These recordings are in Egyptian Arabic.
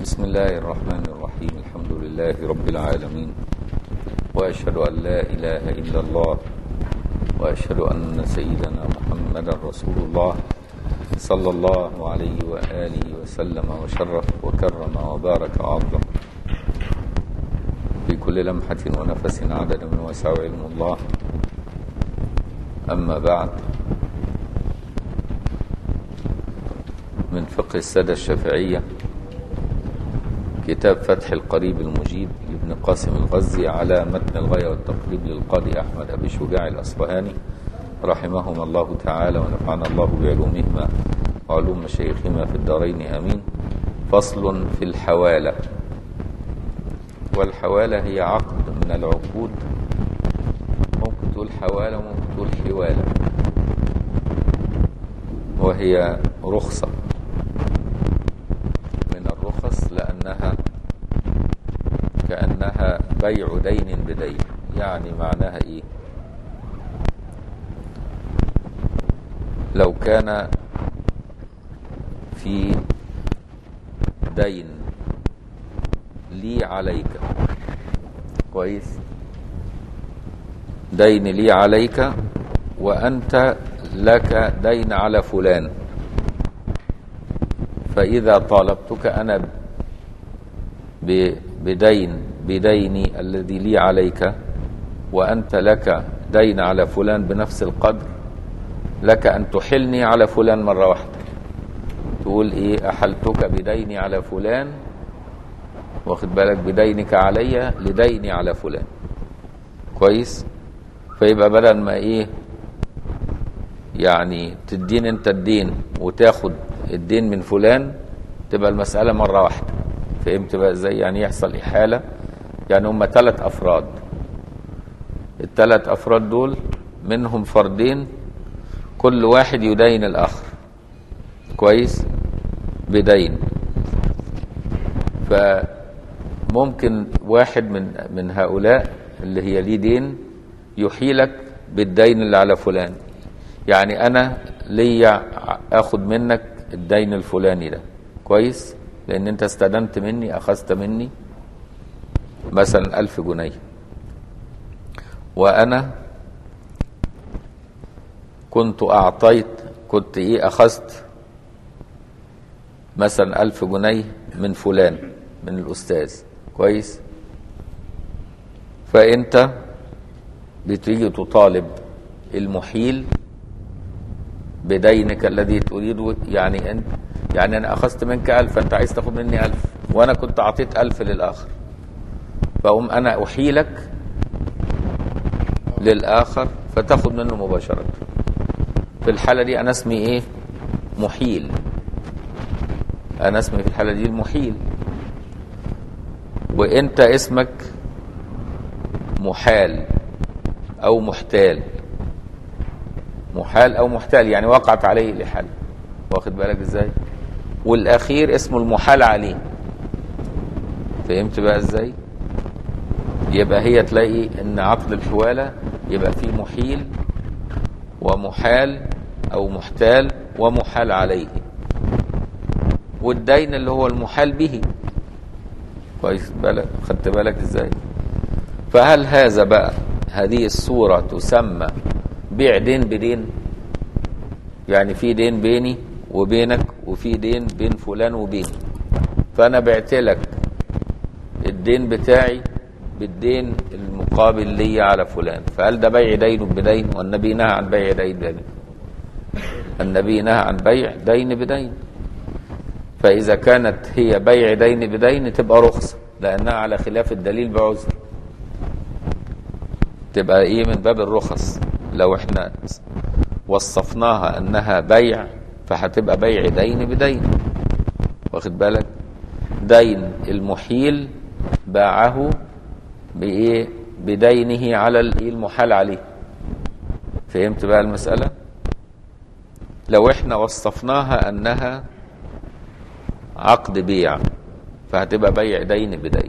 بسم الله الرحمن الرحيم الحمد لله رب العالمين وأشهد أن لا إله إلا الله وأشهد أن سيدنا محمدا رسول الله صلى الله عليه وآله وسلم وشرف وكرم وبارك وعظم في كل لمحة ونفس عدد من وسع علم الله أما بعد من فقه السادة الشافعية كتاب فتح القريب المجيب لابن قاسم الغزي على متن الغاية والتقريب للقاضي أحمد أبي شجاع الأصفهاني رحمهما الله تعالى ونفعنا الله بعلومهما وعلوم مشايخهما في الدارين آمين فصل في الحوالة والحوالة هي عقد من العقود ممكن تقول حوالة وممكن تقول حوالة وهي رخصة من الرخص لأنها كأنها بيع دين بدين يعني معناها إيه لو كان في دين لي عليك كويس دين لي عليك وأنت لك دين على فلان فإذا طالبتك أنا بدين بديني الذي لي عليك وأنت لك دين على فلان بنفس القدر لك أن تحلني على فلان مرة واحدة تقول إيه أحلتك بديني على فلان واخد بالك بدينك علي لديني على فلان كويس فيبقى بدل ما إيه يعني تدين انت الدين وتاخد الدين من فلان تبقى المسألة مرة واحدة فهمت بقى ازاي يعني يحصل إحالة يعني هم ثلاث أفراد الثلاث أفراد دول منهم فردين كل واحد يدين الآخر كويس بدين فممكن واحد من من هؤلاء اللي هي ليه دين يحيلك بالدين اللي على فلان يعني انا ليا اخد منك الدين الفلاني ده كويس لان انت استدنت مني اخذت مني مثلا الف جنيه وانا كنت اعطيت كنت ايه اخذت مثلا الف جنيه من فلان من الاستاذ كويس فانت بتيجي تطالب المحيل بدينك الذي تريده يعني انت يعني انا اخذت منك ألف انت عايز تاخد مني ألف وانا كنت اعطيت ألف للاخر فاقوم انا احيلك للاخر فتاخد منه مباشرة في الحالة دي انا اسمي ايه محيل انا اسمي في الحالة دي المحيل وانت اسمك محال او محتال محال او محتال يعني وقعت عليه الإحالة واخد بالك ازاي والاخير اسمه المحال عليه فهمت بقى ازاي يبقى هي تلاقي ان عقد الحوالة يبقى فيه محيل ومحال او محتال ومحال عليه والدين اللي هو المحال به كويس بالك خدت بالك ازاي فهل هذا بقى هذه الصورة تسمى بيع دين بدين يعني في دين بيني وبينك وفي دين بين فلان وبيني فانا بعت لك الدين بتاعي بالدين المقابل لي على فلان فهل ده بيع دين بدين والنبي نهى عن بيع دين بدين النبي نهى عن بيع دين بدين فاذا كانت هي بيع دين بدين تبقى رخصه لانها على خلاف الدليل بعذر تبقى ايه من باب الرخص لو احنا وصفناها انها بيع فهتبقى بيع دين بدين واخد بالك دين المحيل باعه بايه بدينه على المحال عليه فهمت بقى المسألة لو احنا وصفناها انها عقد بيع فهتبقى بيع دين بدين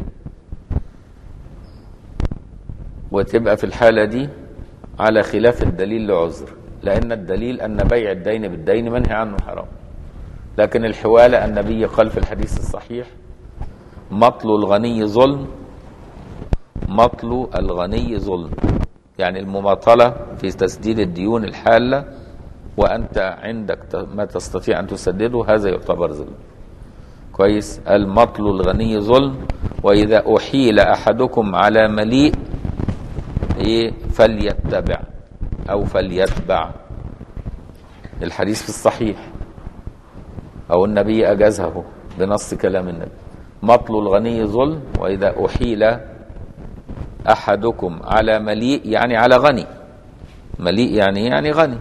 وتبقى في الحالة دي على خلاف الدليل لعذر لأن الدليل أن بيع الدين بالدين منهي عنه حرام لكن الحوالة النبي قال في الحديث الصحيح مطل الغني ظلم مطل الغني ظلم يعني المماطلة في تسديد الديون الحالة وأنت عندك ت- ما تستطيع أن تسدده هذا يعتبر ظلم كويس المطل الغني ظلم وإذا أحيل أحدكم على مليء إيه فليتبع أو فليتبع الحديث في الصحيح أو النبي أجازه بنص كلام النبي مطل الغني ظلم وإذا أحيل أحدكم على مليء يعني على غني مليء يعني إيه؟ يعني غني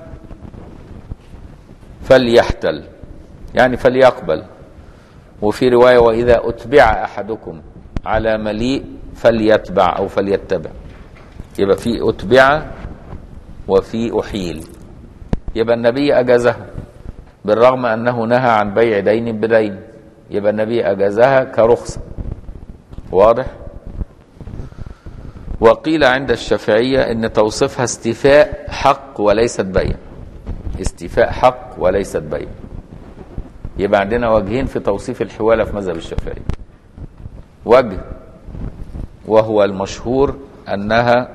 فليحتل يعني فليقبل وفي رواية وإذا أتبع أحدكم على مليء فليتبع أو فليتبع يبقى في أتبع وفي أحيل يبقى النبي أجازه بالرغم أنه نهى عن بيع دين بدين يبقى النبي أجازها كرخصة واضح وقيل عند الشافعية أن توصيفها استيفاء حق وليست بيع استيفاء حق وليست بيع يبقى عندنا وجهين في توصيف الحوالة في مذهب الشافعي وجه وهو المشهور أنها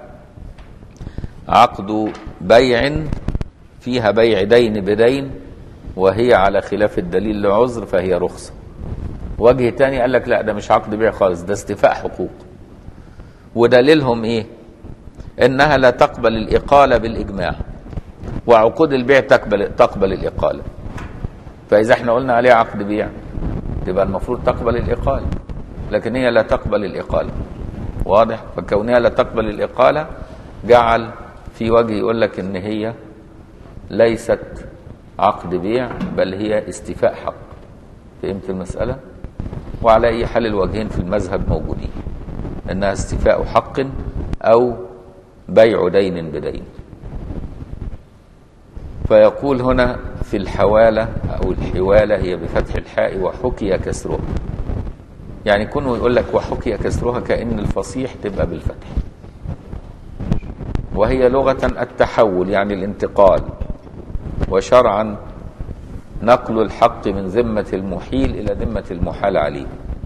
عقد بيع فيها بيع دين بدين وهي على خلاف الدليل لعذر فهي رخصة وجه تاني قال لك لا ده مش عقد بيع خالص ده استيفاء حقوق ودليلهم ايه انها لا تقبل الاقالة بالاجماع وعقود البيع تقبل تقبل الاقالة فاذا احنا قلنا عليها عقد بيع تبقى المفروض تقبل الاقالة لكن هي لا تقبل الاقالة واضح فكونها لا تقبل الاقالة جعل في وجه يقول لك ان هي ليست عقد بيع بل هي استيفاء حق فهمت المسألة وعلى أي حال الوجهين في المذهب موجودين أنها استيفاء حق أو بيع دين بدين فيقول هنا في الحوالة أو الحوالة هي بفتح الحاء وحكي كسرها يعني كونه يقول لك وحكي كسرها كأن الفصيح تبقى بالفتح وهي لغة التحول يعني الانتقال وشرعا نقل الحق من ذمة المحيل إلى ذمة المحال عليه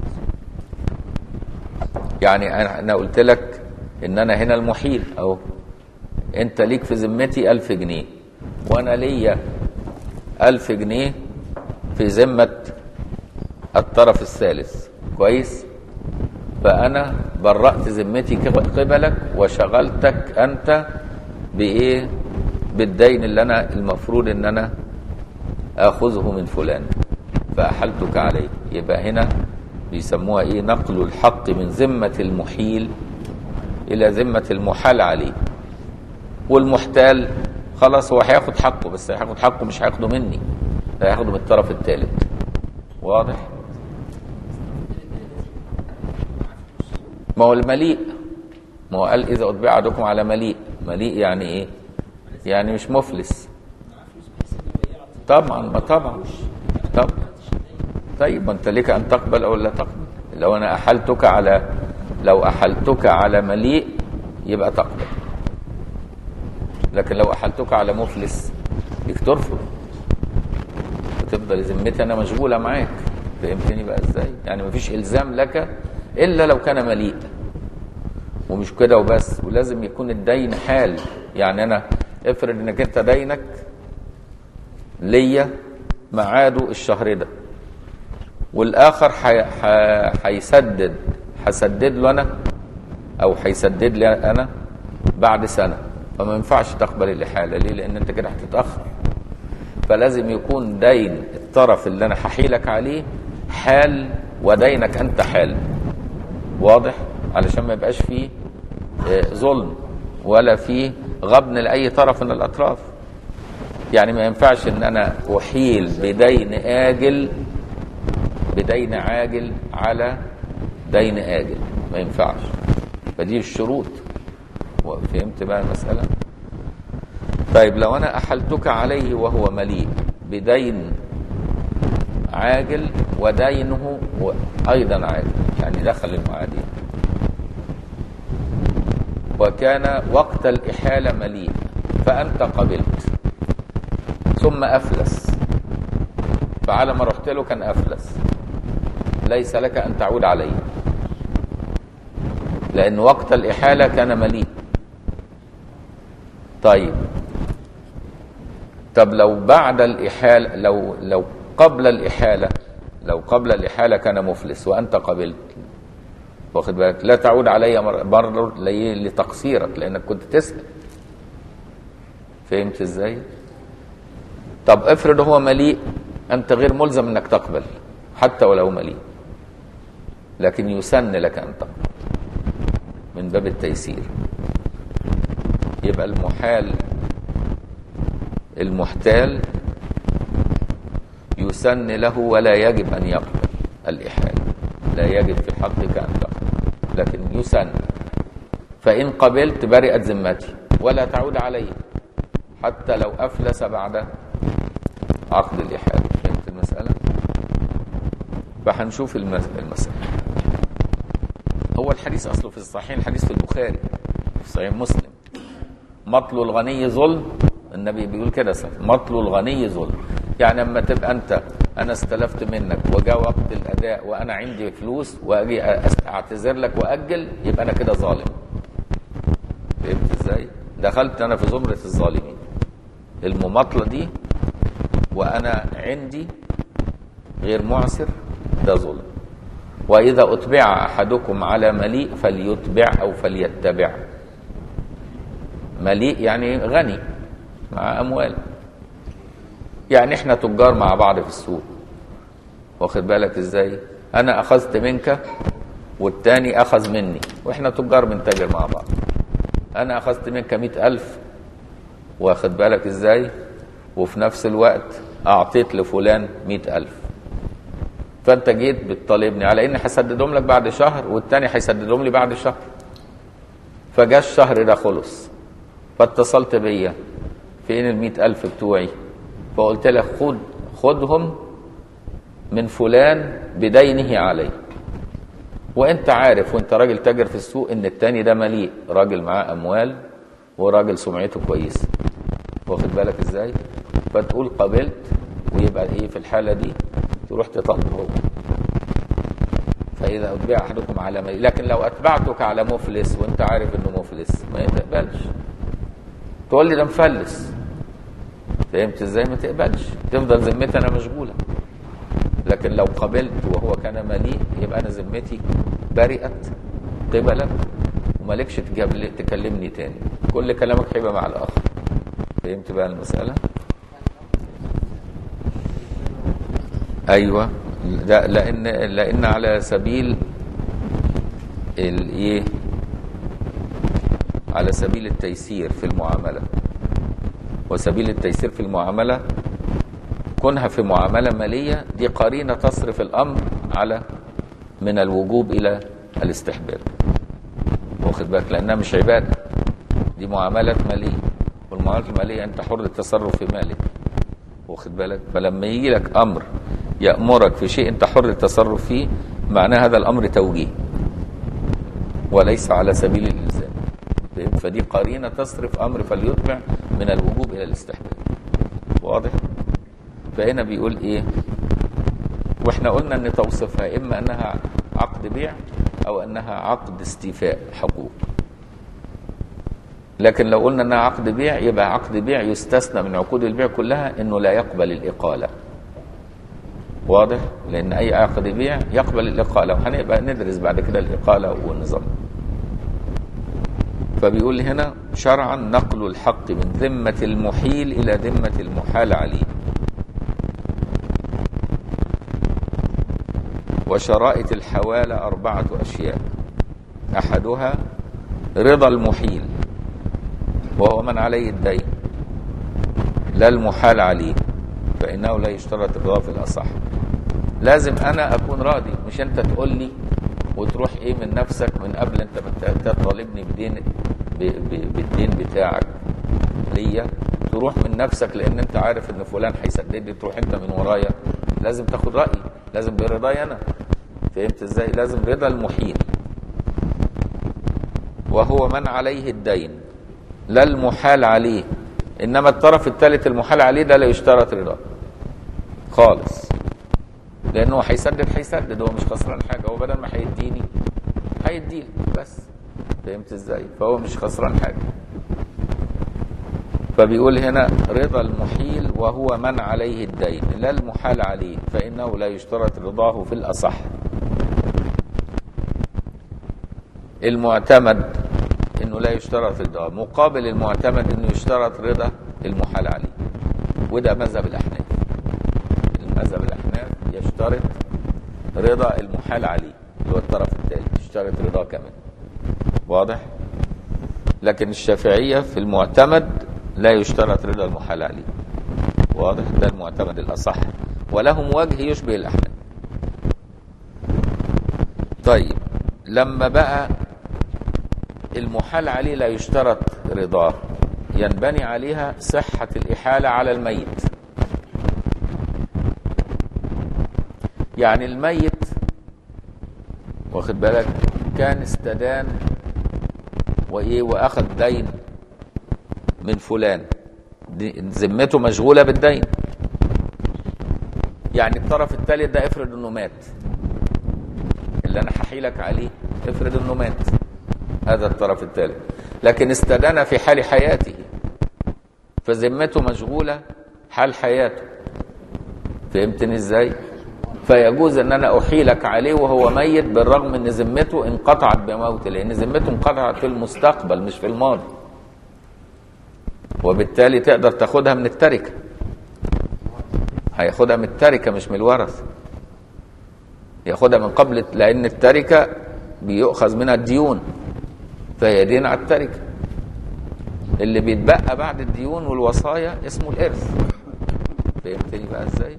يعني أنا- أنا قلت لك إن أنا هنا المحيل أو أنت ليك في ذمتي ألف جنيه وأنا ليا ألف جنيه في ذمة الطرف الثالث كويس فأنا برأت ذمتي قبلك وشغلتك أنت بإيه بالدين اللي أنا المفروض إن أنا آخذه من فلان فأحلتك عليه يبقى هنا بيسموها إيه نقل الحق من ذمة المحيل إلى ذمة المحال عليه والمحتال خلاص هو هياخد حقه بس هياخد حقه مش هياخده مني ده هياخده من الطرف الثالث واضح ما هو المليء ما هو قال إذا أتبع أحدكم على مليء مليء يعني إيه يعني مش مفلس طبعا ما طبعا طبعا طيب ما انت لك ان تقبل او لا تقبل لو انا احلتك على لو احلتك على مليء يبقى تقبل لكن لو احلتك على مفلس ليك ترفض وتفضل ذمتي انا مشغوله معاك فهمتني بقى ازاي يعني مفيش الزام لك الا لو كان مليء ومش كده وبس ولازم يكون الدين حال يعني انا افرض انك انت دينك ليا ميعاده الشهر ده والاخر هيسدد هسدد له انا او هيسدد لي انا بعد سنه فما ينفعش تقبل الاحاله ليه لان انت كده هتتاخر فلازم يكون دين الطرف اللي انا هحيلك عليه حال ودينك انت حال واضح علشان ما يبقاش فيه ظلم ولا فيه غبن لاي طرف من الاطراف يعني ما ينفعش ان انا احيل بدين اجل بدين عاجل على دين اجل ما ينفعش فدي الشروط فهمت بقى المسألة طيب لو انا احلتك عليه وهو مليء بدين عاجل ودينه ايضا عاجل يعني دخل المعادين وكان وقت الإحالة مليء فأنت قبلت ثم أفلس فعلى ما رحت له كان أفلس ليس لك أن تعود عليه لأن وقت الإحالة كان مليء طيب طب لو بعد الإحالة لو لو قبل الإحالة لو قبل الإحالة كان مفلس وأنت قبلت واخد بالك لا تعود علي مر- مرة لي- لتقصيرك لأنك كنت تسأل فهمت ازاي؟ طب افرض هو مليء أنت غير ملزم أنك تقبل حتى ولو مليء لكن يسن لك أن تقبل من باب التيسير يبقى المحال المحتال يسن له ولا يجب أن يقبل الإحالة لا يجب في حقك أن تقبل لكن يسن فإن قبلت برئت ذمتي ولا تعود علي حتى لو أفلس بعد عقد الإحالة فهمت المسألة؟ فهنشوف المس- المسألة هو الحديث أصله في الصحيحين الحديث في البخاري في صحيح مسلم مطل الغني ظلم النبي بيقول كده صح مطل الغني ظلم يعني اما تبقى انت انا استلفت منك وجاء وقت الاداء وانا عندي فلوس واجي أس- اعتذر لك واجل يبقى انا كده ظالم فهمت ازاي دخلت انا في زمره الظالمين المماطله دي وانا عندي غير معسر ده ظلم واذا اتبع احدكم على مليء فليتبع او فليتبع مليء يعني غني مع اموال يعني احنا تجار مع بعض في السوق واخد بالك ازاي انا اخذت منك والتاني اخذ مني واحنا تجار بنتاجر مع بعض انا اخذت منك مئة الف واخد بالك ازاي وفي نفس الوقت اعطيت لفلان مئة الف فانت جيت بتطالبني على اني هسددهم لك بعد شهر والتاني هيسددهم لي بعد شهر فجاء الشهر ده خلص فاتصلت بيا فين المئة ألف بتوعي فقلت لك خد خدهم من فلان بدينه علي وانت عارف وانت راجل تاجر في السوق ان التاني ده مليء راجل معاه اموال وراجل سمعته كويسه واخد بالك ازاي فتقول قبلت ويبقى ايه في الحاله دي تروح تطلبه هو فاذا اتبع احدكم على مليء لكن لو اتبعتك على مفلس وانت عارف انه مفلس ما تقبلش تقول لي ده مفلس فهمت ازاي ما تقبلش تفضل ذمتي انا مشغوله لكن لو قبلت وهو كان مليء يبقى انا ذمتي برئت قبلك ومالكش تجاب- تكلمني تاني كل كلامك هيبقى مع الاخر فهمت بقى المساله ايوه لا لان لان على سبيل الايه على سبيل التيسير في المعامله وسبيل التيسير في المعامله كونها في معامله ماليه دي قرينه تصرف الامر على من الوجوب الى الاستحباب واخد بالك لانها مش عباده دي معاملات ماليه والمعاملات الماليه انت حر التصرف في مالك واخد بالك فلما يجي لك امر يامرك في شيء انت حر التصرف فيه معناه هذا الامر توجيه وليس على سبيل الالزام فهمت؟ فدي قرينه تصرف امر فليتبع من الوجوب الى الاستحباب واضح فهنا بيقول ايه واحنا قلنا ان توصيفها اما انها عقد بيع او انها عقد استيفاء حقوق لكن لو قلنا انها عقد بيع يبقى عقد بيع يستثنى من عقود البيع كلها انه لا يقبل الاقاله واضح لان اي عقد بيع يقبل الاقاله وهنبقى ندرس بعد كده الاقاله والنظام فبيقول هنا شرعا نقل الحق من ذمه المحيل الى ذمه المحال عليه وشرائط الحوالة أربعة أشياء أحدها رضا المحيل وهو من عليه الدين لا المحال عليه فإنه لا يشترط الرضا في الأصح لازم أنا أكون راضي مش أنت تقول لي وتروح إيه من نفسك من قبل أنت ما ت- تطالبني بدين ب- ب- بالدين بتاعك ليا تروح من نفسك لأن أنت عارف إن فلان هيسدد لي تروح أنت من ورايا لازم تاخد رأيي لازم برضاي أنا فهمت إزاي لازم رضا المحيل وهو من عليه الدين لا المحال عليه انما الطرف الثالث المحال عليه ده لا يشترط رضاه خالص لانه هيسدد هيسدد هو مش خسران حاجه هو بدل ما هيديني هيديلي بس فهمت ازاي فهو مش خسران حاجه فبيقول هنا رضا المحيل وهو من عليه الدين لا المحال عليه فانه لا يشترط رضاه في الاصح المعتمد انه لا يشترط رضاه مقابل المعتمد انه يشترط رضا المحال عليه وده مذهب الاحناف المذهب الاحناف يشترط رضا المحال عليه اللي هو الطرف الثالث يشترط رضاه كمان واضح لكن الشافعيه في المعتمد لا يشترط رضا المحال عليه واضح ده المعتمد الاصح ولهم وجه يشبه الاحناف طيب لما بقى المحال عليه لا يشترط رضاه ينبني عليها صحة الإحالة على الميت يعني الميت واخد بالك كان استدان وإيه وأخذ دين من فلان ذمته مشغولة بالدين يعني الطرف الثالث ده افرض انه مات اللي انا هحيلك عليه افرض انه مات هذا الطرف الثالث لكن استدان في حال حياته فذمته مشغولة حال حياته فهمتني ازاي فيجوز ان انا احيلك عليه وهو ميت بالرغم ان ذمته انقطعت بموته لان ذمته انقطعت في المستقبل مش في الماضي وبالتالي تقدر تاخدها من التركه هياخدها من التركه مش من الورث ياخدها من قبل لان التركه بيؤخذ منها الديون فهي دين على التركه اللي بيتبقى بعد الديون والوصايا اسمه الارث فهمتني بقى ازاي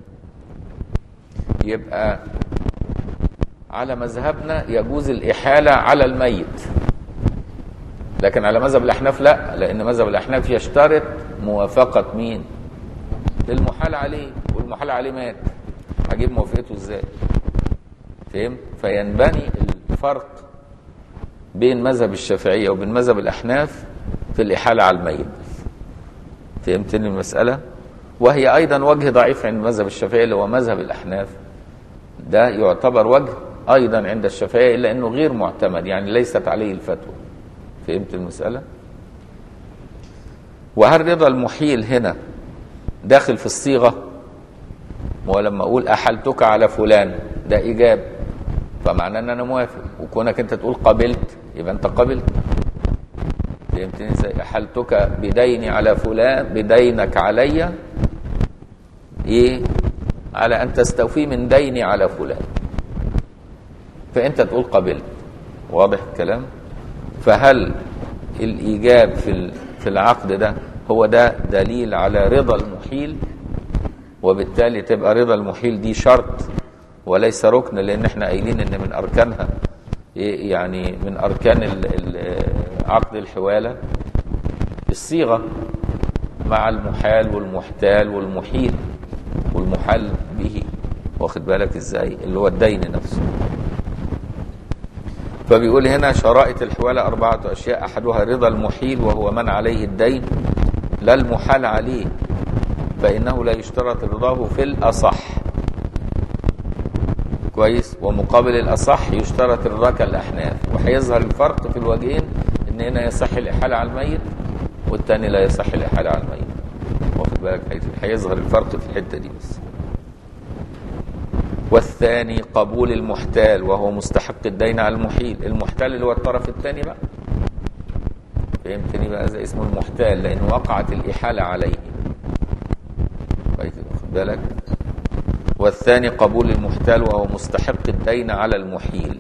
يبقى على مذهبنا يجوز الاحاله على الميت لكن على مذهب الاحناف لا لان مذهب الاحناف يشترط موافقه مين المحال عليه والمحال عليه مات هجيب موافقته ازاي فهمت فينبني الفرق بين مذهب الشافعيه وبين مذهب الاحناف في الاحاله على الميت فهمتني المساله وهي ايضا وجه ضعيف عند مذهب الشافعيه اللي هو مذهب الاحناف ده يعتبر وجه ايضا عند الشافعيه الا انه غير معتمد يعني ليست عليه الفتوى فهمت المساله وهل رضا المحيل هنا داخل في الصيغه ولما اقول احلتك على فلان ده ايجاب فمعناه ان انا موافق وكونك انت تقول قبلت يبقى انت قبلت فهمتني ازاي احلتك بديني على فلان بدينك علي ايه على ان تستوفي من ديني على فلان فانت تقول قبلت واضح الكلام فهل الايجاب في في العقد ده هو ده دليل على رضا المحيل وبالتالي تبقى رضا المحيل دي شرط وليس ركن لان احنا قايلين ان من اركانها يعني من اركان عقد الحواله الصيغه مع المحال والمحتال والمحيل والمحال به واخد بالك ازاي اللي هو الدين نفسه فبيقول هنا شرائط الحواله اربعه اشياء احدها رضا المحيل وهو من عليه الدين لا المحال عليه فانه لا يشترط رضاه في الاصح كويس ومقابل الاصح يشترط الرضا كالاحناف وهيظهر الفرق في الوجهين ان هنا يصح الاحاله على الميت والثاني لا يصح الاحاله على الميت واخد بالك هيظهر الفرق في الحته دي بس والثاني قبول المحتال وهو مستحق الدين على المحيل المحتال اللي هو الطرف الثاني بقى فهمتني بقى زي اسمه المحتال لان وقعت الاحاله عليه واخد بالك والثاني قبول المحتال وهو مستحق الدين على المحيل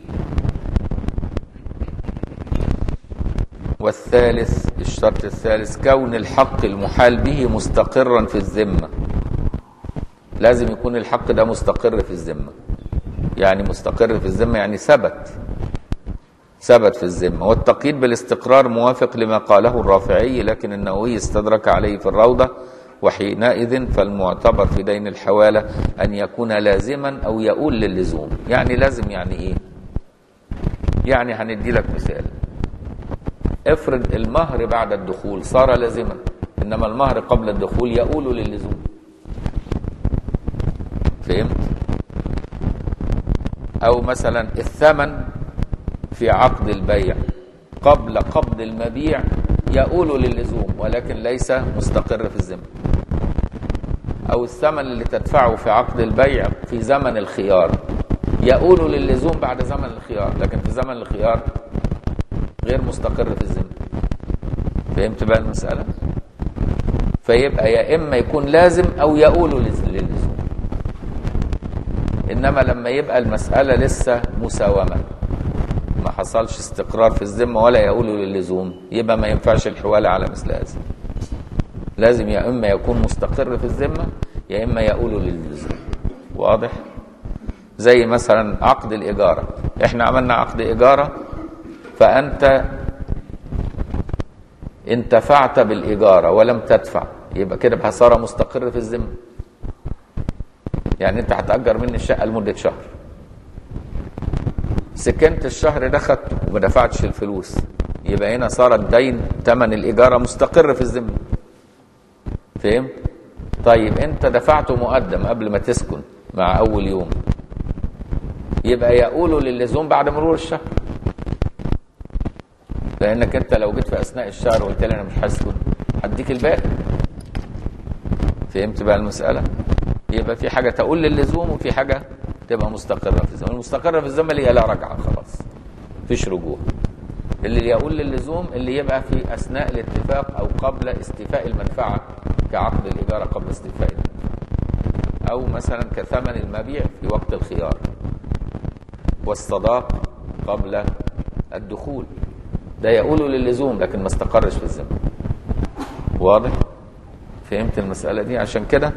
والثالث الشرط الثالث كون الحق المحال به مستقرا في الذمة لازم يكون الحق ده مستقر في الذمة يعني مستقر في الذمة يعني ثبت ثبت في الذمة والتقييد بالاستقرار موافق لما قاله الرافعي لكن النووي استدرك عليه في الروضة وحينئذ فالمعتبر في دين الحوالة أن يكون لازما أو يؤول للزوم يعني لازم يعني إيه يعني هندي لك مثال افرض المهر بعد الدخول صار لازما إنما المهر قبل الدخول يؤول للزوم فهمت أو مثلا الثمن في عقد البيع قبل قبض المبيع يؤول للزوم ولكن ليس مستقر في الذمه او الثمن اللي تدفعه في عقد البيع في زمن الخيار يؤول للزوم بعد زمن الخيار لكن في زمن الخيار غير مستقر في الذمه فهمت بقى المساله فيبقى يا اما يكون لازم او يؤول للزوم انما لما يبقى المساله لسه مساومه ما حصلش استقرار في الذمه ولا يؤول للزوم يبقى ما ينفعش الحواله على مثل هذا لازم يا اما يكون مستقر في الذمه يا اما يؤول للزوم واضح زي مثلا عقد الاجاره احنا عملنا عقد اجاره فانت انتفعت بالاجاره ولم تدفع يبقى كده بقى صار مستقر في الذمه يعني انت هتاجر مني الشقه لمده شهر سكنت الشهر ده خدته وما دفعتش الفلوس يبقى هنا صار الدين ثمن الاجاره مستقر في الذمه فهمت طيب انت دفعته مقدم قبل ما تسكن مع اول يوم يبقى يقولوا للزوم بعد مرور الشهر لانك انت لو جيت في اثناء الشهر وقلت لي انا مش هسكن هديك الباقي فهمت بقى المساله يبقى في حاجه تقول للزوم وفي حاجه تبقى مستقره في الزمن المستقره في الزمن اللي هي لا رجعه خلاص مفيش رجوع اللي يقول للزوم اللي يبقى في اثناء الاتفاق او قبل استيفاء المنفعه كعقد الاجاره قبل استيفاء المنفعة. او مثلا كثمن المبيع في وقت الخيار والصداق قبل الدخول ده يقول للزوم لكن ما استقرش في الذمه واضح فهمت المساله دي عشان كده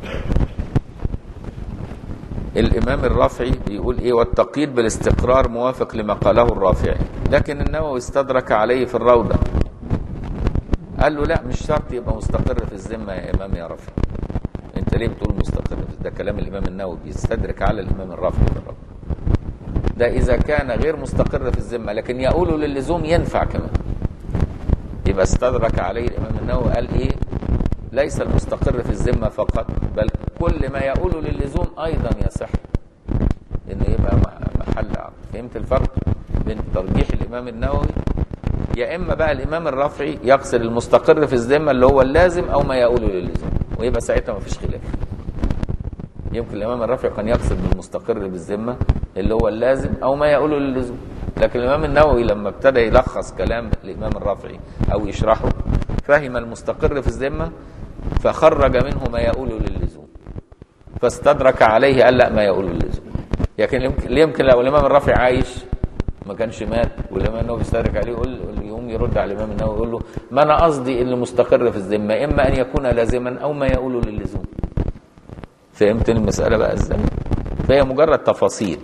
الامام الرافعي بيقول ايه والتقييد بالاستقرار موافق لما قاله الرافعي لكن النووي استدرك عليه في الروضه قال له لا مش شرط يبقى مستقر في الذمه يا امام يا رافعي انت ليه بتقول مستقر ده كلام الامام النووي بيستدرك على الامام الرافعي في الروضه ده اذا كان غير مستقر في الذمه لكن يقول للزوم ينفع كمان يبقى استدرك عليه الامام النووي قال ايه ليس المستقر في الذمه فقط بل كل ما يقول للزوم ايضا يصح انه يبقى محل عقد فهمت الفرق بين ترجيح الامام النووي يا اما بقى الامام الرافعي يقصد المستقر في الذمه اللي هو اللازم او ما يقول للزوم ويبقى ساعتها ما فيش خلاف يمكن الامام الرافعي كان يقصد بالمستقر بالذمه اللي هو اللازم او ما يقول للزوم لكن الامام النووي لما ابتدى يلخص كلام الامام الرافعي او يشرحه فهم المستقر في الذمه فخرج منه ما يقول للزوم فاستدرك عليه قال لا ما يقول للزوم لكن يمكن يمكن لو الامام الرافعي عايش ما كانش مات والامام النووي بيستدرك عليه يقول يقوم يرد على الامام النووي يقول له ما انا قصدي اللي مستقر في الذمه اما ان يكون لازما او ما يقول للزوم فهمت المساله بقى ازاي فهي مجرد تفاصيل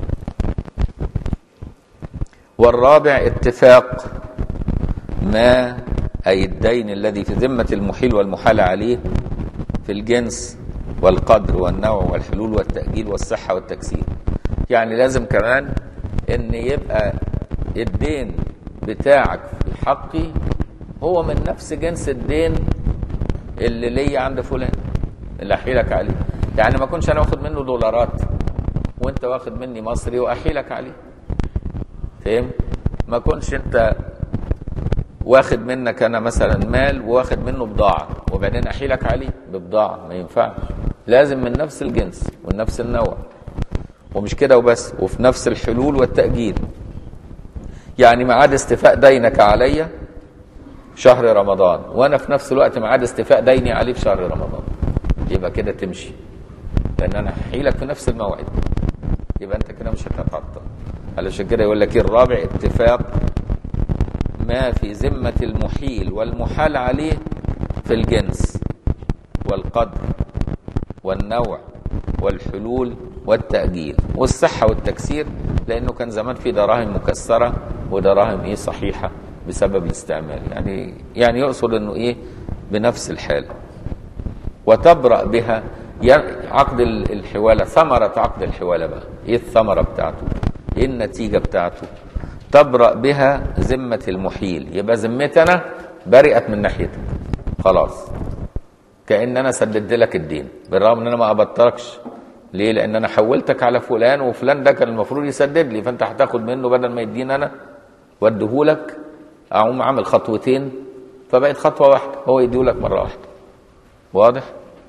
والرابع اتفاق ما أي الدين الذي في ذمة المحيل والمحال عليه في الجنس والقدر والنوع والحلول والتأجيل والصحة والتكسير يعني لازم كمان ان يبقى الدين بتاعك في حقي هو من نفس جنس الدين اللي ليا عند فلان اللي احيلك عليه يعني ما كنتش انا واخد منه دولارات وانت واخد مني مصري واحيلك عليه فاهم ما كنتش انت واخد منك انا مثلا مال واخد منه بضاعه وبعدين احيلك عليه ببضاعه ما ينفعش لازم من نفس الجنس ومن نفس النوع ومش كده وبس وفي نفس الحلول والتاجيل يعني ميعاد استيفاء دينك عليا شهر رمضان وانا في نفس الوقت ميعاد استيفاء ديني عليه في شهر رمضان يبقى كده تمشي لان انا هحيلك في نفس الموعد يبقى انت كده مش هتتعطل علشان كده يقول لك الرابع اتفاق ما في ذمة المحيل والمحال عليه في الجنس والقدر والنوع والحلول والتأجيل والصحة والتكسير لأنه كان زمان في دراهم مكسرة ودراهم إيه صحيحة بسبب الاستعمال يعني يعني يقصد إنه إيه بنفس الحال وتبرأ بها عقد الحوالة ثمرة عقد الحوالة بقى إيه الثمرة بتاعته إيه النتيجة بتاعته تبرأ بها ذمة المحيل يبقى ذمتنا برئت من ناحيتك خلاص كأن أنا سددت لك الدين بالرغم أن أنا ما أبطلكش ليه؟ لأن أنا حولتك على فلان وفلان ده كان المفروض يسدد لي فأنت هتاخد منه بدل ما يديني أنا وأديهولك اقوم عامل خطوتين فبقت خطوه واحده هو يديهولك مره واحده واضح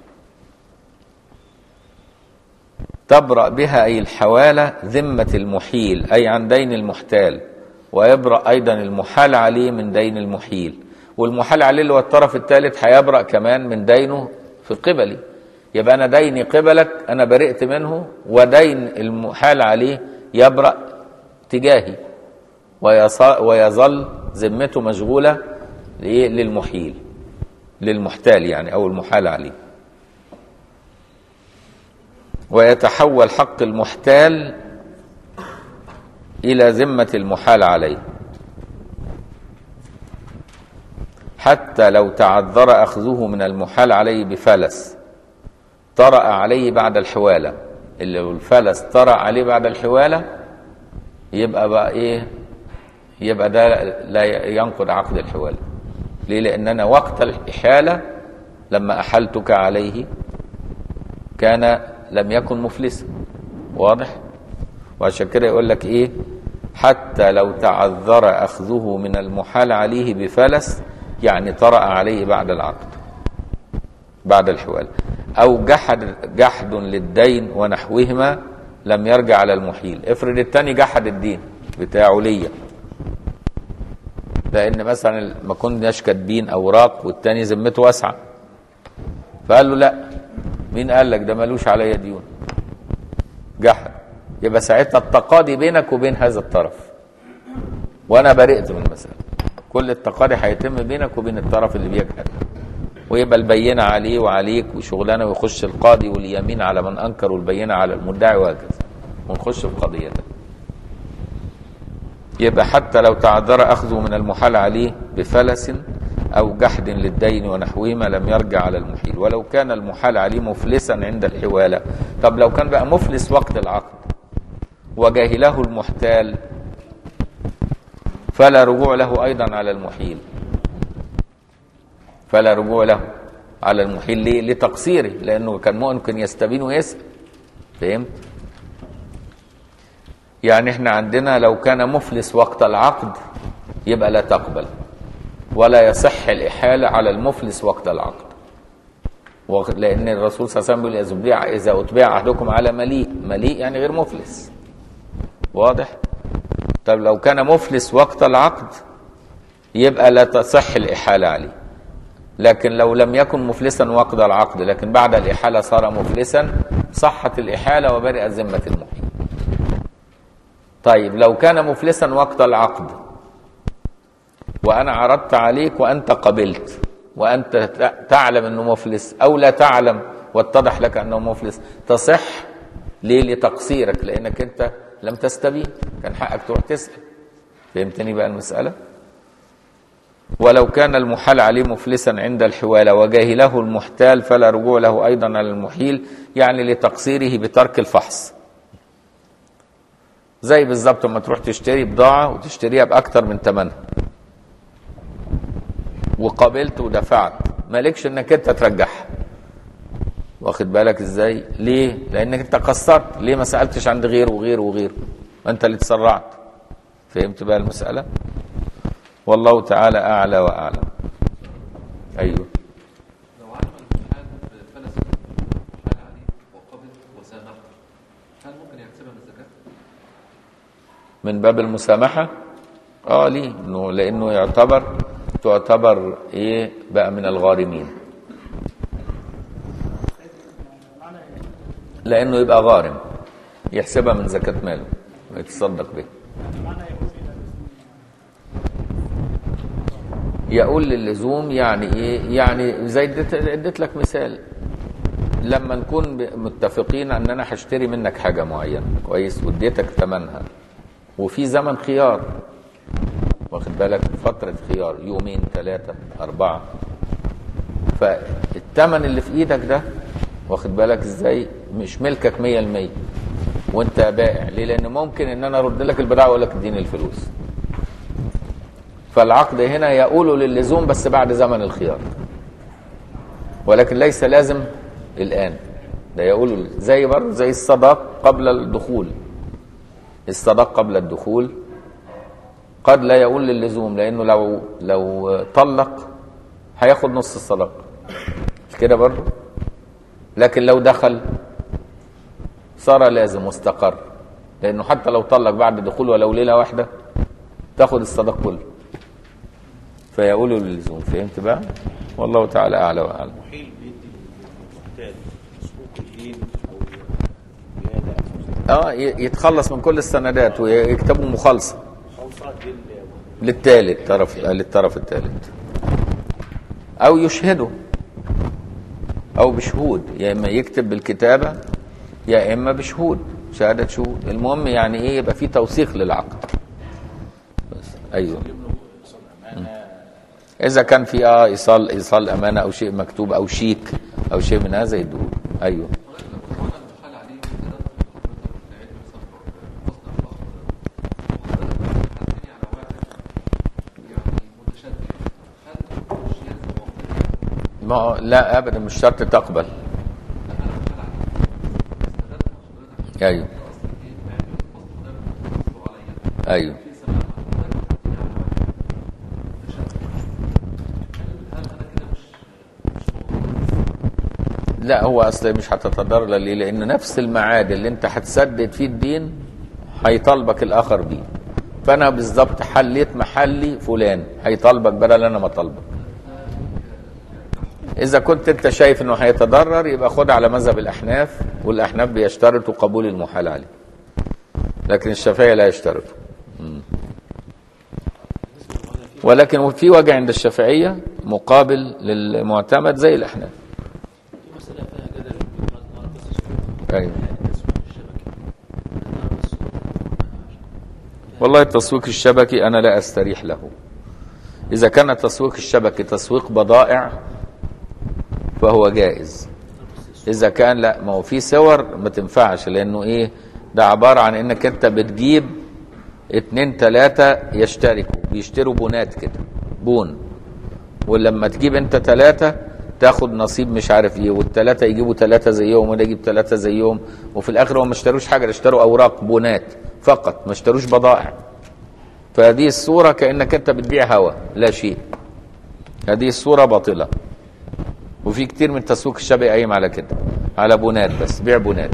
تبرأ بها أي الحوالة ذمة المحيل أي عن دين المحتال ويبرأ أيضا المحال عليه من دين المحيل والمحال عليه اللي هو الطرف الثالث هيبرأ كمان من دينه في قبلي يبقى أنا ديني قبلك أنا برئت منه ودين المحال عليه يبرأ تجاهي ويص- ويظل ذمته مشغولة لإيه؟ للمحيل للمحتال يعني أو المحال عليه ويتحول حق المحتال إلى ذمة المحال عليه حتى لو تعذر أخذه من المحال عليه بفلس طرأ عليه بعد الحوالة اللي لو الفلس طرأ عليه بعد الحوالة يبقى بقى إيه يبقى ده لا ينقض عقد الحوالة ليه لأن أنا وقت الإحالة لما أحلتك عليه كان لم يكن مفلسا واضح وعشان كده يقول لك ايه حتى لو تعذر اخذه من المحال عليه بفلس يعني طرأ عليه بعد العقد بعد الحوال او جحد جحد للدين ونحوهما لم يرجع على المحيل افرض التاني جحد الدين بتاعه ليا لان مثلا ما كناش كاتبين اوراق والتاني ذمته واسعه فقال له لا مين قال لك ده ملوش عليا ديون جحد يبقى ساعتها التقاضي بينك وبين هذا الطرف وانا برئت من المساله كل التقاضي هيتم بينك وبين الطرف اللي بيجحد ويبقى البينه عليه وعليك وشغلانه ويخش القاضي واليمين على من انكر والبينه على المدعي وهكذا ونخش في قضيه يبقى حتى لو تعذر اخذه من المحال عليه بفلس او جحد للدين ونحوهما لم يرجع على المحيل ولو كان المحال عليه مفلسا عند الحواله طب لو كان بقى مفلس وقت العقد وجاهله المحتال فلا رجوع له ايضا على المحيل فلا رجوع له على المحيل ليه؟ لتقصيره لانه كان ممكن يستبين ويسال فهمت؟ يعني احنا عندنا لو كان مفلس وقت العقد يبقى لا تقبل ولا يصح الإحالة على المفلس وقت العقد وق- لأن الرسول صلى الله عليه وسلم بيقول إذا أتبع إذا أتبع أحدكم على مليء مليء يعني غير مفلس واضح طب لو كان مفلس وقت العقد يبقى لا تصح الإحالة عليه لكن لو لم يكن مفلسا وقت العقد لكن بعد الإحالة صار مفلسا صحت الإحالة وبرئت ذمة المحيل طيب لو كان مفلسا وقت العقد وانا عرضت عليك وانت قبلت وانت ت- تعلم انه مفلس او لا تعلم واتضح لك انه مفلس تصح ليه لتقصيرك لانك انت لم تستبين كان حقك تروح تسال فهمتني بقى المساله ولو كان المحال عليه مفلسا عند الحواله وجاهله المحتال فلا رجوع له ايضا على المحيل يعني لتقصيره بترك الفحص زي بالظبط لما تروح تشتري بضاعه وتشتريها باكتر من ثمنها وقابلت ودفعت مالكش انك انت ترجعها واخد بالك ازاي ليه لانك انت قصرت ليه ما سالتش عند غيره وغيره وغيره ما انت اللي تسرعت فهمت بقى المساله والله تعالى اعلى واعلم ايوه لو علم الامتحان بفلس وحال عليه وقبل وسامح هل ممكن يحسبها من الزكاة؟ من باب المسامحه اه ليه انه لانه يعتبر تعتبر ايه بقى من الغارمين لانه يبقى غارم يحسبها من زكاه ماله ويتصدق بها يقول للزوم يعني ايه يعني زي اديت اديت لك مثال لما نكون ب- متفقين ان انا هشتري منك حاجه معينه كويس واديتك ثمنها وفي زمن خيار واخد بالك فتره خيار يومين ثلاثه اربعه فالثمن اللي في ايدك ده واخد بالك ازاي مش ملكك 100% وانت بائع ليه لان ممكن ان انا ارد لك البضاعه واقول لك اديني الفلوس فالعقد هنا يقول للزوم بس بعد زمن الخيار ولكن ليس لازم الآن ده يقول زي برضه زي الصداق قبل الدخول الصداق قبل الدخول قد لا يقول للزوم لانه لو لو طلق هياخد نص الصدقه مش كده برضه لكن لو دخل صار لازم واستقر لانه حتى لو طلق بعد دخول ولو ليله واحده تاخد الصدق كله فيقول للزوم فهمت بقى والله تعالى اعلى واعلم محيل بيدي المحتاج مسبوق الدين او ولاده اه ي- يتخلص من كل السندات ويكتبوا مخالصه خلصات دي للثالث طرف للطرف الثالث او يشهده او بشهود يا اما يكتب بالكتابه يا اما بشهود شهاده شهود المهم يعني ايه يبقى في توثيق للعقد بس ايوه مم. اذا كان في اه ايصال ايصال امانه او شيء مكتوب او شيك او شيء من هذا يدوه ايوه حال عليه كده حضرتك في عيد مثلا حضرتك في عيد مثلا حضرتك ما هو- لا ابدا مش شرط تقبل ايوه ايوه لا هو اصل مش هتتضرر ليه لان نفس الميعاد اللي انت هتسدد فيه الدين هيطالبك الاخر بيه فانا بالظبط حليت محلي فلان هيطالبك بدل انا ما طالبك اذا كنت انت شايف انه هيتضرر يبقى خد على مذهب الاحناف والاحناف بيشترطوا قبول المحال عليه لكن الشافعيه لا يشترطوا مم. ولكن في وجه عند الشافعيه مقابل للمعتمد زي الاحناف في مسألة فيها جدل في بعض المرات بس ايوه تسويق الشبكة أنا بس والله التسويق الشبكي انا لا استريح له اذا كان التسويق الشبكي تسويق بضائع فهو جائز اذا كان لا ما هو في صور ما تنفعش لانه ايه ده عباره عن انك انت بتجيب اتنين تلاتة يشتركوا بيشتروا بونات كده بون ولما تجيب انت تلاتة تاخد نصيب مش عارف ايه والتلاتة يجيبوا تلاتة زيهم وده يجيب تلاتة زيهم وفي الاخر هم ما اشتروش حاجة ده اشتروا اوراق بونات فقط ما اشتروش بضائع فهذه الصورة كأنك انت بتبيع هوا لا شيء هذه الصورة باطلة وفي كتير من التسويق الشبكي قايم على كده على بونات بس بيع بونات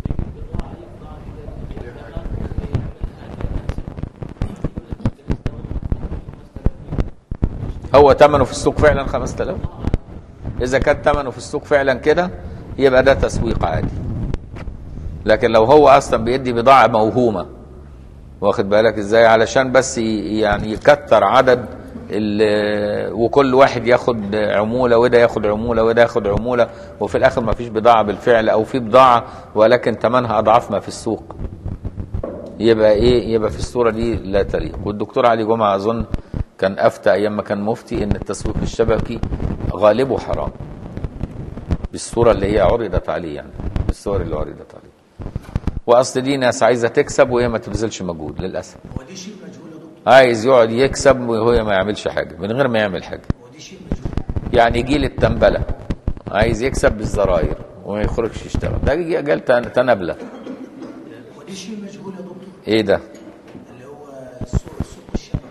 هو ثمنه في السوق فعلا 5000 اذا كان ثمنه في السوق فعلا كده يبقى ده تسويق عادي لكن لو هو اصلا بيدي بضاعه موهومه واخد بالك ازاي علشان بس ي- يعني يكتر عدد ال- وكل واحد ياخد عموله وده ياخد عموله وده ياخد عموله وفي الاخر ما فيش بضاعه بالفعل او في بضاعه ولكن ثمنها اضعاف ما في السوق يبقى ايه يبقى في الصوره دي لا تليق والدكتور علي جمعه اظن كان افتى ايام ما كان مفتي ان التسويق الشبكي غالبه حرام بالصوره اللي هي عرضت عليه يعني بالصور اللي عرضت عليه واصل دي ناس عايزه تكسب وهي ما تبذلش مجهود للاسف هو دي شيء مجهول يا دكتور عايز يقعد يكسب وهو ما يعملش حاجه من غير ما يعمل حاجه هو دي شيء مجهول يعني جيل التنبله عايز يكسب بالزراير وما يخرجش يشتغل ده يجي جال تن- تنبله هو دي شيء مجهول يا دكتور ايه ده اللي هو السوق السوق الشبكي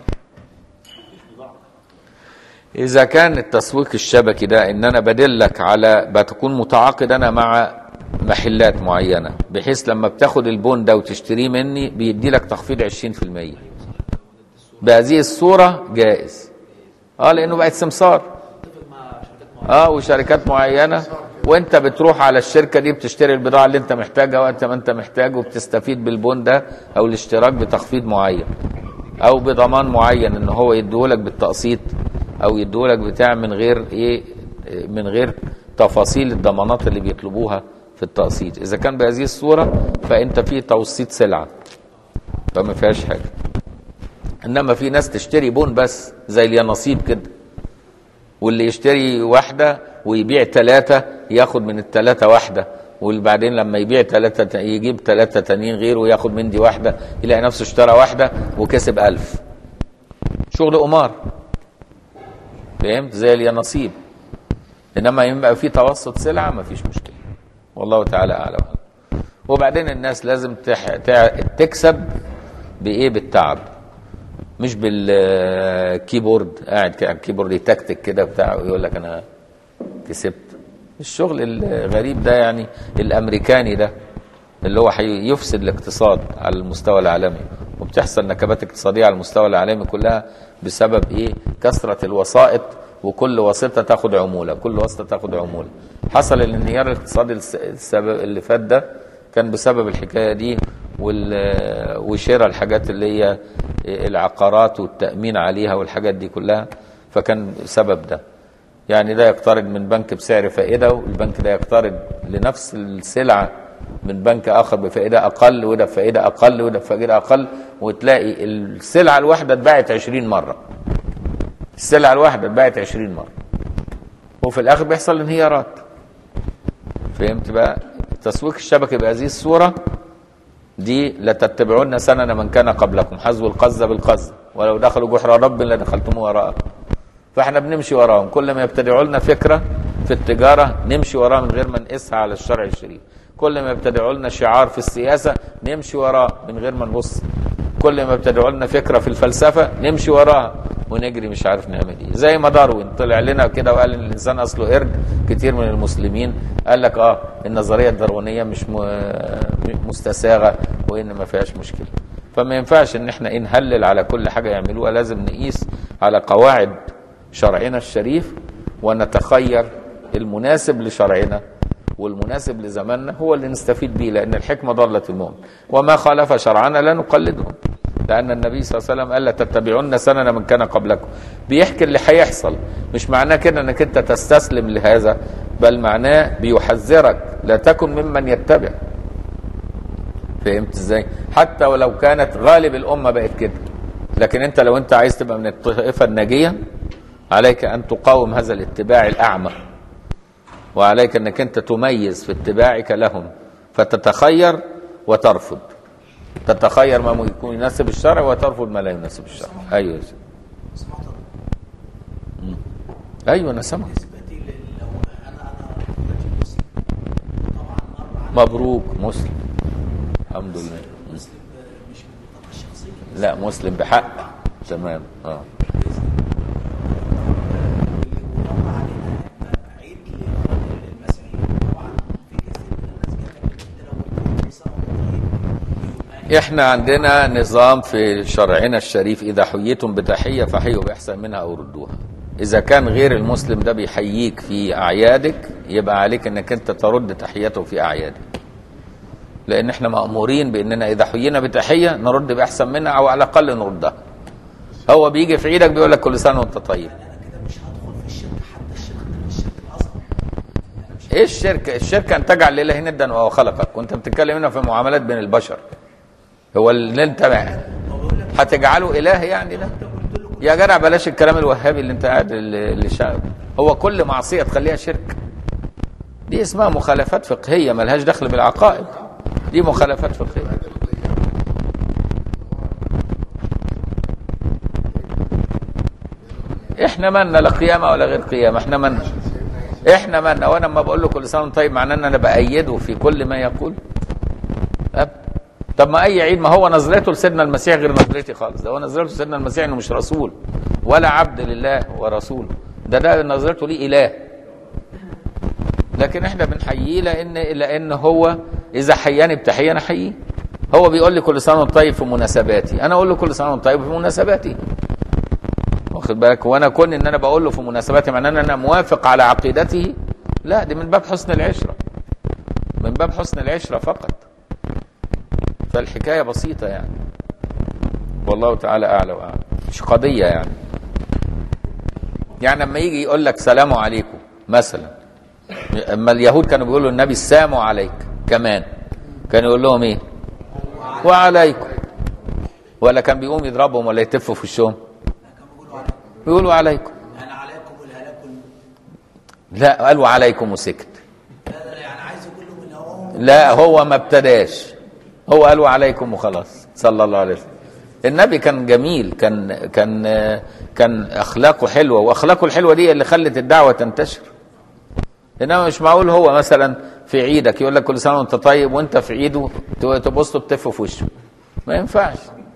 إذا كان التسويق الشبكي ده إن أنا بدلك على بتكون متعاقد أنا مع محلات معينة بحيث لما بتاخد البون ده وتشتريه مني بيدي لك تخفيض 20% بهذه الصورة جائز اه لأنه بقت سمسار اه وشركات معينة وانت بتروح على الشركة دي بتشتري البضاعة اللي انت محتاجها وقت ما انت محتاج وبتستفيد بالبون ده او الاشتراك بتخفيض معين او بضمان معين ان هو يديهولك بالتقسيط او يديهولك بتاع من غير ايه من غير تفاصيل الضمانات اللي بيطلبوها في التقسيط اذا كان بهذه الصورة فانت في توسيط سلعة فما فيهاش حاجة انما في ناس تشتري بون بس زي اليانصيب كده واللي يشتري واحدة ويبيع ثلاثة ياخد من الثلاثة واحدة وبعدين لما يبيع ثلاثة يجيب ثلاثة تانيين غيره وياخد من دي واحدة يلاقي نفسه اشترى واحدة وكسب ألف شغل قمار فهمت زي اليانصيب إنما يبقى في توسط سلعة ما فيش مشكلة والله تعالى أعلم وبعدين الناس لازم تح... تع... تكسب بإيه بالتعب مش بالكيبورد قاعد كده على الكيبورد يتكتك كده بتاع ويقول لك انا كسبت الشغل الغريب ده يعني الامريكاني ده اللي هو هيفسد الاقتصاد على المستوى العالمي وبتحصل نكبات اقتصاديه على المستوى العالمي كلها بسبب ايه كثره الوسائط وكل واسطه تاخد عموله كل واسطه تاخد عموله حصل الانهيار الاقتصادي الس- السبب اللي فات ده كان بسبب الحكايه دي وال- وشراء الحاجات اللي هي العقارات والتامين عليها والحاجات دي كلها فكان سبب ده يعني ده يقترض من بنك بسعر فائده والبنك ده يقترض لنفس السلعه من بنك اخر بفائده اقل وده بفائده اقل وده بفائده اقل وتلاقي السلعه الواحده اتباعت 20 مره السلعه الواحده اتباعت 20 مره وفي الاخر بيحصل انهيارات فهمت بقى تسويق الشبكه بهذه الصوره دي لتتبعون سنن من كان قبلكم حذو القذ بالقذ ولو دخلوا جحر رب لدخلتم وراءه فاحنا بنمشي وراهم كل ما يبتدعوا لنا فكره في التجاره نمشي وراها من غير ما نقيسها على الشرع الشريف كل ما يبتدعوا لنا شعار في السياسه نمشي وراه من غير ما نبص كل ما يبتدعوا لنا فكره في الفلسفه نمشي وراها ونجري مش عارف نعمل ايه زي ما داروين طلع لنا كده وقال ان الانسان اصله قرد كتير من المسلمين قال لك اه النظريه الداروينيه مش م- مستساغه وان ما فيهاش مشكله فما ينفعش ان احنا إيه نهلل على كل حاجه يعملوها لازم نقيس على قواعد شرعنا الشريف ونتخير المناسب لشرعنا والمناسب لزماننا هو اللي نستفيد به لان الحكمه ضاله المؤمن وما خالف شرعنا لا نقلدهم لان النبي صلى الله عليه وسلم قال لا تتبعون سنن من كان قبلكم بيحكي اللي هيحصل مش معناه كده انك انت تستسلم لهذا بل معناه بيحذرك لا تكن ممن يتبع فهمت ازاي حتى ولو كانت غالب الامه بقت كده لكن انت لو انت عايز تبقى من الطائفه الناجيه عليك ان تقاوم هذا الاتباع الاعمى وعليك انك انت تميز في اتباعك لهم فتتخير وترفض تتخير ما يكون يناسب الشرع وترفض ما لا يناسب الشرع ايوه يا سيدي. سمعت ايوه انا سامع بالنسبه لي لو انا انا رجل مسلم طبعا مر على مبروك مسلم الحمد لله مسلم مش من الطاقه الشخصيه لا مسلم بحق تمام اه واللي وقع علينا عيد للراجل المسيحي طبعا في كثير من الناس قال لك انت لو قلت كل سنه وانت طيب احنا عندنا نظام في شرعنا الشريف اذا حييتم بتحيه فحيوا باحسن منها او ردوها اذا كان غير المسلم ده بيحييك في اعيادك يبقى عليك انك انت ترد تحيته في اعيادك لان احنا مامورين باننا اذا حيينا بتحيه نرد باحسن منها او على الاقل نردها هو بيجي في عيدك بيقول لك كل سنه وانت طيب انا كده مش هدخل في الشرك حتى الشرك ده مش الشرك الاصغر ايه الشرك الشرك ان تجعل لله ندا وهو خلقك وانت بتتكلم هنا في معاملات بين البشر هو اللي انت هتجعله اله يعني ده يا جدع بلاش الكلام الوهابي اللي انت قاعد اللي اللي شا- هو كل معصيه تخليها شرك دي اسمها مخالفات فقهيه ملهاش دخل بالعقائد دي مخالفات فقهيه احنا مالنا لا قيامه ولا غير قيامه احنا مالنا احنا مالنا وانا لما بقول له كل سنه وانت طيب معناه ان انا بايده في كل ما يقول أب. طب ما اي عيد ما هو نظرته لسيدنا المسيح غير نظرتي خالص ده هو نظرته لسيدنا المسيح انه مش رسول ولا عبد لله ورسوله ده ده نظرته ليه اله لكن احنا بنحييه لان لان هو اذا حياني بتحيه انا احييه هو بيقول لي كل سنه وانت طيب في مناسباتي انا اقول له كل سنه وانت طيب في مناسباتي واخد بالك وانا كون ان انا بقول له في مناسباتي معناه ان انا موافق على عقيدته لا دي من باب حسن العشره من باب حسن العشره فقط فالحكايه بسيطه يعني والله تعالى اعلى واعلم مش قضيه يعني يعني لما يجي يقول لك سلام عليكم مثلا اما اليهود كانوا بيقولوا النبي السلام عليك كمان كان يقول لهم ايه وعليكم ولا كان بيقوم يضربهم ولا يتفوا في وشهم بيقولوا عليكم انا عليكم والهلاك لا قالوا عليكم وسكت لا لا يعني عايز يقول لهم ان هو لا هو ما ابتداش هو قالوا عليكم وخلاص صلى الله عليه وسلم النبي كان جميل كان كان كان اخلاقه حلوه واخلاقه الحلوه دي اللي خلت الدعوه تنتشر انما مش معقول هو مثلا في عيدك يقول لك كل سنه وانت طيب وانت في عيده تبص له تتف في وشه ما ينفعش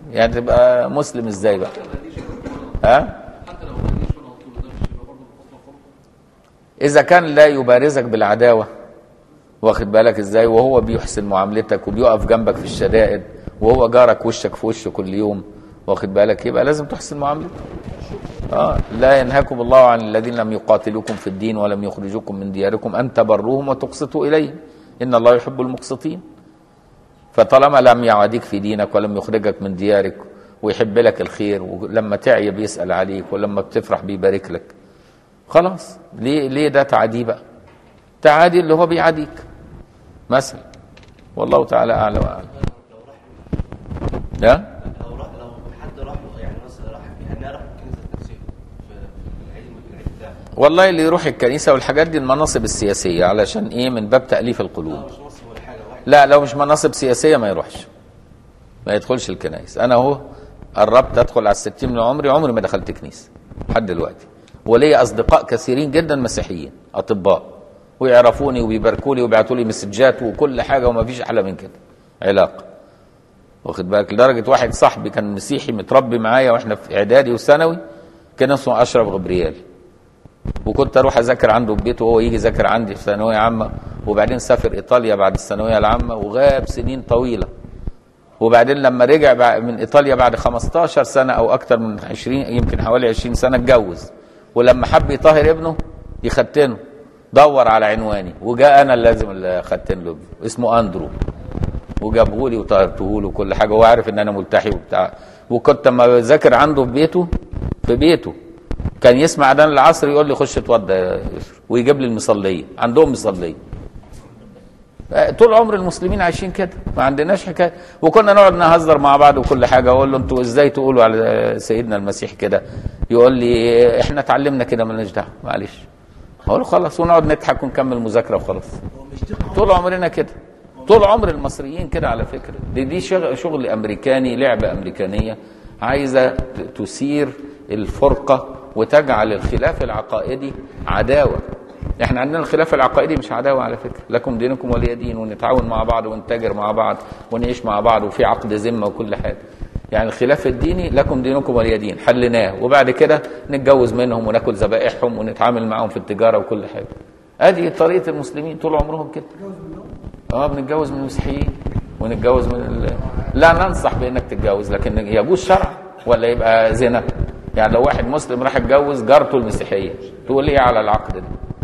يعني تبقى مسلم ازاي بقى ها حتى لو ما ليش وانا قلت له ده مش يبقى برضه من حسن الخلق اذا كان لا يبارزك بالعداوه واخد بالك ازاي وهو بيحسن معاملتك وبيقف جنبك في الشدائد وهو جارك وشك في وشه كل يوم واخد بالك يبقى لازم تحسن معاملته اه لا ينهاكم الله عن الذين لم يقاتلوكم في الدين ولم يخرجوكم من دياركم ان تبروهم وتقسطوا اليهم ان الله يحب المقسطين فطالما لم يعاديك في دينك ولم يخرجك من ديارك ويحب لك الخير ولما تعي بيسأل عليك ولما بتفرح بيبارك لك خلاص ليه ليه ده تعادي بقى تعادي اللي هو بيعاديك مثلا والله تعالى اعلى واعلم لو راح ده لو راح لو حد راح له يعني مثلا راح يعني راح الكنيسه التنسيق في في العيد في العيد بتاعه والله اللي يروح الكنيسه والحاجات دي المناصب السياسيه علشان ايه من باب تاليف القلوب مش مصر ولا حاجه واحد لا لو مش مناصب سياسيه ما يروحش ما يدخلش الكنائس انا اهو قربت ادخل على الستين من عمري عمري ما دخلت كنيسه لحد دلوقتي وليا اصدقاء كثيرين جدا مسيحيين اطباء ويعرفوني وبيباركوا لي وبيبعتوا لي مسجات وكل حاجه وما فيش احلى من كده علاقه واخد بالك لدرجه واحد صاحبي كان مسيحي متربي معايا واحنا في اعدادي وثانوي كان اسمه اشرف غبريال وكنت اروح اذاكر عنده في بيته وهو يجي يذاكر عندي في ثانويه عامه وبعدين سافر ايطاليا بعد الثانويه العامه وغاب سنين طويله وبعدين لما رجع بع- من ايطاليا بعد 15 سنه او اكتر من 20 يمكن حوالي 20 سنه اتجوز ولما حب يطهر ابنه يختنه دور على عنواني وجاء انا اللازم اللي ختن له ابنه اسمه اندرو وجابه لي وطهرته له وكل حاجه وهو عارف ان انا ملتحي وبتاع وكنت لما بذاكر عنده في بيته في بيته كان يسمع اذان العصر يقول لي خش اتوضى يا يسر ويجيب لي المصليه عندهم مصليه طول عمر المسلمين عايشين كده ما عندناش حكايه وكنا نقعد نهزر مع بعض وكل حاجه اقول له انتوا ازاي تقولوا على سيدنا المسيح كده يقول لي احنا اتعلمنا كده مالناش دعوه معلش اقول له خلاص ونقعد نضحك ونكمل مذاكره وخلاص هو مش دي قوة طول عمرنا كده طول عمر المصريين كده على فكره دي دي شغل, شغل امريكاني لعبه امريكانيه عايزه ت- تثير الفرقه وتجعل الخلاف العقائدي عداوه احنا عندنا الخلاف العقائدي مش عداوه على فكره لكم دينكم ولي دين ونتعاون مع بعض ونتاجر مع بعض ونعيش مع بعض وفي عقد ذمه وكل حاجه يعني الخلاف الديني لكم دينكم ولي دين حليناه وبعد كده نتجوز منهم وناكل ذبائحهم ونتعامل معاهم في التجاره وكل حاجه ادي طريقه المسلمين طول عمرهم كده اه بنتجوز من المسيحيين ونتجوز من ال... لا ننصح بانك تتجوز لكن يجوز شرع ولا يبقى زنا يعني لو واحد مسلم راح يتجوز جارته المسيحيه تقول ايه على العقد ده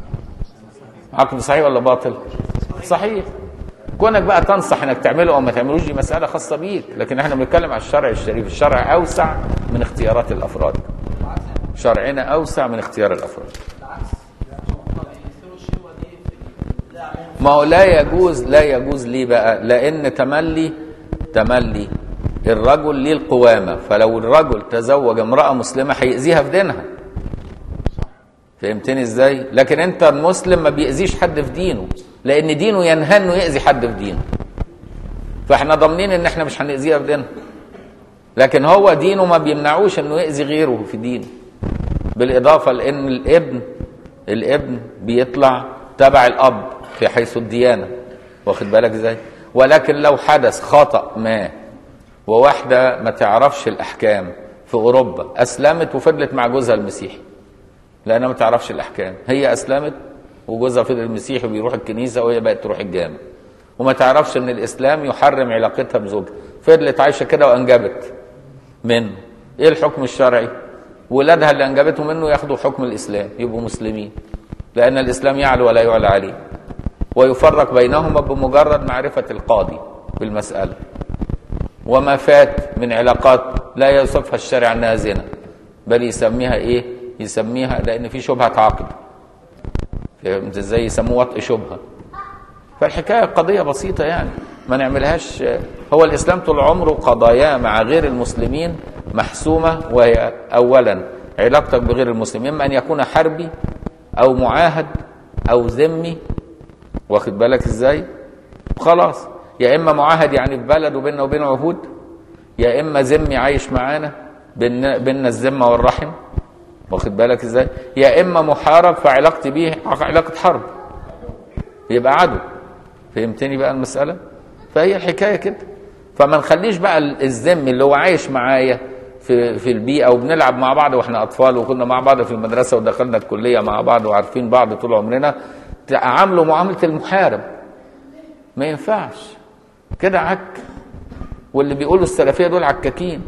عقد صحيح ولا باطل صحيح كونك بقى تنصح انك تعمله او ما تعملوش دي مساله خاصه بيك لكن احنا بنتكلم على الشرع الشريف الشرع اوسع من اختيارات الافراد شرعنا اوسع من اختيار الافراد ما هو لا يجوز لا يجوز ليه بقى لان تملي تملي الرجل ليه القوامه فلو الرجل تزوج امراه مسلمه هيأذيها في دينها فهمتني ازاي لكن انت المسلم ما بيأذيش حد في دينه لان دينه ينهى انه يأذي حد في دينه فاحنا ضامنين ان احنا مش هنأذيها في دينها لكن هو دينه ما بيمنعوش انه يأذي غيره في دينه بالاضافه لان الابن الابن بيطلع تبع الاب في حيث الديانه واخد بالك ازاي ولكن لو حدث خطا ما وواحده ما تعرفش الاحكام في اوروبا اسلمت وفضلت مع جوزها المسيحي لانها ما تعرفش الاحكام هي اسلمت وجوزها فضل المسيحي وبيروح الكنيسه وهي بقت تروح الجامع وما تعرفش ان الاسلام يحرم علاقتها بزوجها فضلت عايشه كده وانجبت منه ايه الحكم الشرعي ولادها اللي انجبته منه ياخدوا حكم الاسلام يبقوا مسلمين لان الاسلام يعلو ولا يعلى عليه ويفرق بينهما بمجرد معرفه القاضي بالمساله وما فات من علاقات لا يوصفها الشارع انها زنا بل يسميها ايه يسميها لان في شبهه عقد فهمت ازاي يسموه وطء شبهه فالحكايه قضيه بسيطه يعني ما نعملهاش هو الاسلام طول عمره قضاياه مع غير المسلمين محسومه وهي اولا علاقتك بغير المسلمين اما ان يكون حربي او معاهد او ذمي واخد بالك ازاي خلاص يا اما معاهد يعني في بلد وبيننا وبينه عهود يا اما ذمي عايش معانا بيننا بيننا الذمه والرحم واخد بالك ازاي يا اما محارب فعلاقتي بيه علاقه حرب يبقى عدو فهمتني بقى المساله فهي الحكايه كده فما نخليش بقى الذم اللي هو عايش معايا في في البيئه وبنلعب مع بعض واحنا اطفال وكنا مع بعض في المدرسه ودخلنا الكليه مع بعض وعارفين بعض طول عمرنا تعاملوا معامله المحارب ما ينفعش كده عك واللي بيقولوا السلفيه دول عكاكين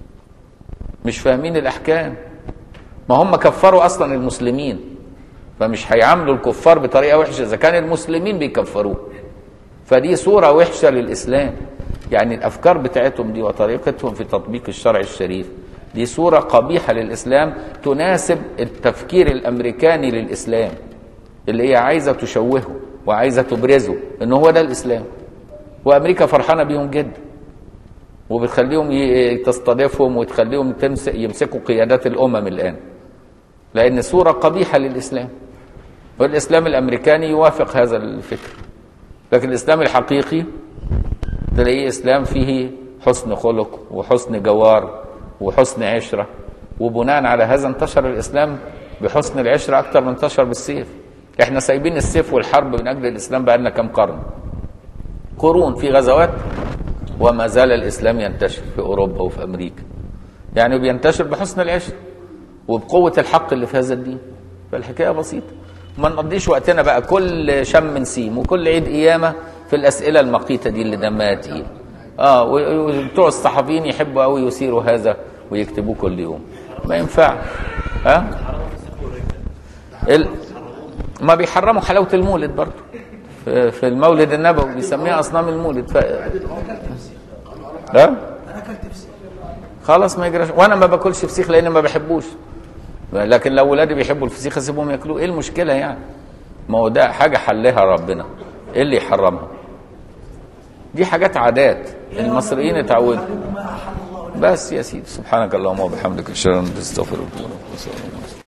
مش فاهمين الاحكام ما هم كفروا اصلا المسلمين فمش هيعاملوا الكفار بطريقه وحشه اذا كان المسلمين بيكفروه فدي صوره وحشه للاسلام يعني الافكار بتاعتهم دي وطريقتهم في تطبيق الشرع الشريف دي صوره قبيحه للاسلام تناسب التفكير الامريكاني للاسلام اللي هي عايزه تشوهه وعايزه تبرزه ان هو ده الاسلام وامريكا فرحانه بيهم جدا وبتخليهم ي- تستضيفهم وتخليهم تمسك يمسكوا قيادات الامم الان لان صوره قبيحه للاسلام والاسلام الامريكاني يوافق هذا الفكر لكن الاسلام الحقيقي تلاقيه اسلام فيه حسن خلق وحسن جوار وحسن عشره وبناء على هذا انتشر الاسلام بحسن العشره اكثر من انتشر بالسيف احنا سايبين السيف والحرب من اجل الاسلام بقالنا كم قرن قرون في غزوات وما زال الاسلام ينتشر في اوروبا وفي امريكا يعني بينتشر بحسن العشره وبقوه الحق اللي في هذا الدين فالحكايه بسيطه ما نقضيش وقتنا بقى كل شم نسيم وكل عيد قيامه في الاسئله المقيته دي اللي دمها تقيل اه و- وبتوع الصحفيين يحبوا قوي يثيروا هذا ويكتبوه كل يوم ما ينفع ها ال... ما بيحرموا حلاوه المولد برضه في في المولد النبوي بيسميها اصنام المولد ف... ها انا اكلت فسيخ خلاص ما يجراش وانا ما باكلش فسيخ لان ما بحبوش لكن لو ولادي بيحبوا الفسيخ اسيبهم ياكلوه ايه المشكله يعني ما هو ده حاجه حلها ربنا ايه اللي يحرمها دي حاجات عادات المصريين اتعودوا ما احل الله بس يا سيدي سبحانك اللهم وبحمدك اشهد ان لا اله الا انت استغفرك واتوب اليك